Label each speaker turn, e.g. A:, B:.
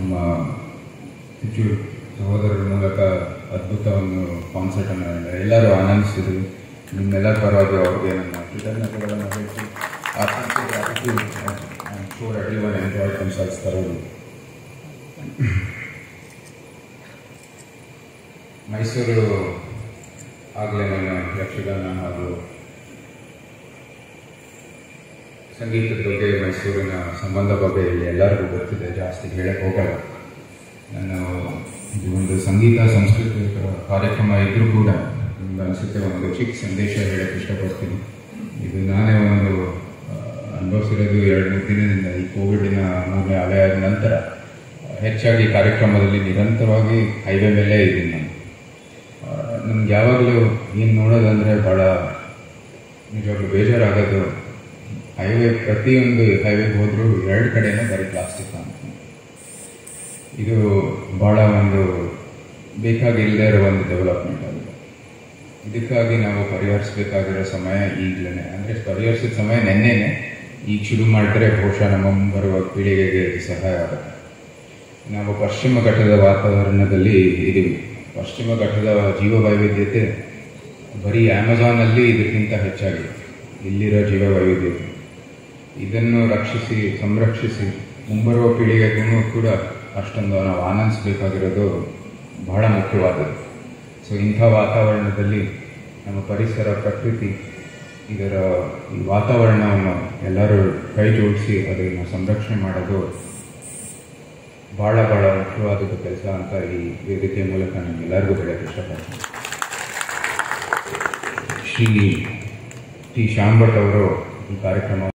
A: ನಮ್ಮ ಹೆಚ್ಚು ಸಹೋದರರ ಮೂಲಕ ಅದ್ಭುತವನ್ನು ಕಾನ್ಸರ್ಟನ್ನು ಎಲ್ಲರೂ ಆನಂದಿಸಿದ್ರು ನಿಮ್ಮೆಲ್ಲರ ಪರವಾಗಿ ಅವ್ರಿಗೆ ನನ್ನ ಕೃತಜ್ಞತೆಗಳನ್ನು ಹೇಳಿ sure everyone enjoy themselves thoroughly. Mysuru ಆಗಲೇ ನಾನು ಯಕ್ಷಗಾನ ಹಾಗೂ ಸಂಗೀತದ ಬಗ್ಗೆ ಮೈಸೂರಿನ ಸಂಬಂಧ ಬಗ್ಗೆ ಇಲ್ಲಿ ಎಲ್ಲರಿಗೂ ಗೊತ್ತಿದೆ ಜಾಸ್ತಿ ಹೇಳಕ್ಕೆ ಹೋಗಲ್ಲ ನಾನು ಇದು ಒಂದು ಸಂಗೀತ ಸಂಸ್ಕೃತಿ ಕಾರ್ಯಕ್ರಮ ಇದ್ರೂ ಕೂಡ ನಿಮ್ಗೆ ಅನಿಸುತ್ತೆ ಒಂದು ಚಿಕ್ಕ ಸಂದೇಶ ಹೇಳಕ್ಕೆ ಇಷ್ಟಪಡ್ತೀನಿ ಇದು ನಾನೇ ಒಂದು ಆ, ಅನುಭವಿಸಿರೋದು ಎರಡು ಮೂರು ದಿನದಿಂದ ಈ ಕೋವಿಡಿನ ಮೂರನೇ ಅಲೆ ಆದ ನಂತರ ಹೆಚ್ಚಾಗಿ ಕಾರ್ಯಕ್ರಮದಲ್ಲಿ ನಿರಂತರವಾಗಿ ಹೈವೇ ಮೇಲೆ ಇದ್ದೀನಿ ನಾನು ನಮ್ಗೆ ಯಾವಾಗಲೂ ಏನು ನೋಡೋದಂದರೆ ಭಾಳ ನಿಜವಾಗ್ಲೂ ಬೇಜಾರಾಗೋದು ಹೈವೇ ಪ್ರತಿಯೊಂದು ಹೈವೇಗೆ ಹೋದರೂ ಎರಡು ಕಡೆನೇ ಬರೀ ಪ್ಲಾಸ್ಟಿಕ್ ಅಂತ ಇದು ಭಾಳ ಒಂದು ಬೇಕಾಗಿಲ್ಲದೆ ಇರೋ ಒಂದು ಡೆವಲಪ್ಮೆಂಟ್ ಆಗಿದೆ ಇದಕ್ಕಾಗಿ ನಾವು ಪರಿಹರಿಸಬೇಕಾಗಿರೋ ಸಮಯ ಈಗಲೇ ಅಂದರೆ ಪರಿಹರಿಸಿದ ಸಮಯ ನೆನ್ನೆನೆ ಈಗ ಶುರು ಮಾಡಿದ್ರೆ ಬಹುಶಃ ನಮ್ಮ ಮುಂಬರುವ ಪೀಳಿಗೆಗೆ ಇದು ಸಹಾಯ ಆಗುತ್ತೆ ನಾವು ಪಶ್ಚಿಮ ಘಟ್ಟದ ವಾತಾವರಣದಲ್ಲಿ ಇದ್ದೀವಿ ಪಶ್ಚಿಮ ಘಟ್ಟದ ಜೀವ ವೈವಿಧ್ಯತೆ ಬರೀ ಅಮೆಜಾನಲ್ಲಿ ಇದಕ್ಕಿಂತ ಹೆಚ್ಚಾಗಿದೆ ಇಲ್ಲಿರೋ ಜೀವ ವೈವಿಧ್ಯತೆ ಇದನ್ನು ರಕ್ಷಿಸಿ ಸಂರಕ್ಷಿಸಿ ಮುಂಬರುವ ಪೀಳಿಗೆಗೂ ಕೂಡ ಅಷ್ಟೊಂದು ನಾವು ಆನಂದಿಸಬೇಕಾಗಿರೋದು ಬಹಳ ಮುಖ್ಯವಾದದ್ದು ಸೊ ಇಂಥ ವಾತಾವರಣದಲ್ಲಿ ನಮ್ಮ ಪರಿಸರ ಪ್ರಕೃತಿ ಇದರ ಈ ವಾತಾವರಣವನ್ನು ಎಲ್ಲರೂ ಕೈ ಜೋಡಿಸಿ ಅದನ್ನು ಸಂರಕ್ಷಣೆ ಮಾಡೋದು ಭಾಳ ಭಾಳ ಮುಖ್ಯವಾದದ್ದು ಕೆಲಸ ಅಂತ ಈ ವೇದಿಕೆ ಮೂಲಕ ನಿಮ್ಗೆಲ್ಲರಿಗೂ ಹೇಳಕ್ಕೆ ಇಷ್ಟಪಡ್ತೀನಿ ಶ್ರೀ ಟಿ ಶ್ಯಾಮ್ ಭಟ್ ಅವರು ಈ ಕಾರ್ಯಕ್ರಮವನ್ನು